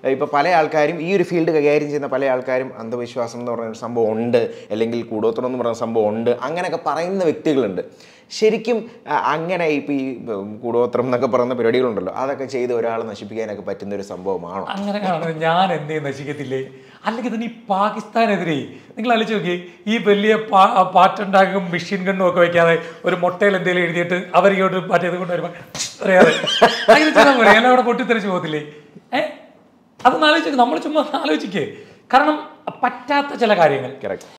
ഇപ്പോൾ പല ആൾക്കാരും ഈ ഒരു ഫീൽഡ് കൈകാര്യം ചെയ്യുന്ന പല ആൾക്കാരും അന്ധവിശ്വാസം എന്ന് പറയുന്ന ഒരു സംഭവം ഉണ്ട് അല്ലെങ്കിൽ കൂടോത്രം എന്ന് പറയുന്ന സംഭവം ഉണ്ട് അങ്ങനെയൊക്കെ പറയുന്ന വ്യക്തികളുണ്ട് ശരിക്കും ആ, അങ്ങനെ ഇപ്പോൾ ഈ ഉം, കൂടോത്രം എന്നൊക്കെ പറയുന്ന പരിപാടികളുണ്ടല്ലോ അതൊക്കെ ചെയ്ത് ഒരാളെ നശിപ്പിക്കാനൊക്കെ പറ്റുന്ന ഒരു സംഭവമാണോ അങ്ങനെ കാണുന്നത് ഞാൻ എന്തേ നശിക്കത്തില്ലേ അല്ലെങ്കിൽ തന്നെ ഈ പാകിസ്ഥാനെതിരെ നിങ്ങൾ ആലോചിച്ച് നോക്കി ഈ വലിയ പാ- പാട്ടുണ്ടാക്കും മെഷീൻ ഗണ്ണും ഒക്കെ വെക്കാതെ ഒരു മുട്ടയിൽ എന്തെങ്കിലും എഴുതിയിട്ട് അവരിങ്ങോട്ട് മറ്റേത് കൊണ്ട് വരുമ്പോൾ അറിയാതെ അങ്ങനെ ചെയ്താൽ പോലെ എല്ലാം അവിടെ പൊട്ടിത്തെറിച്ച് പോകത്തില്ലേ ഏ അതൊന്ന് ആലോചിച്ച് നമ്മൾ ചുമ്മാ ആലോചിക്കേ കാരണം പറ്റാത്ത ചില കാര്യങ്ങൾ Correct.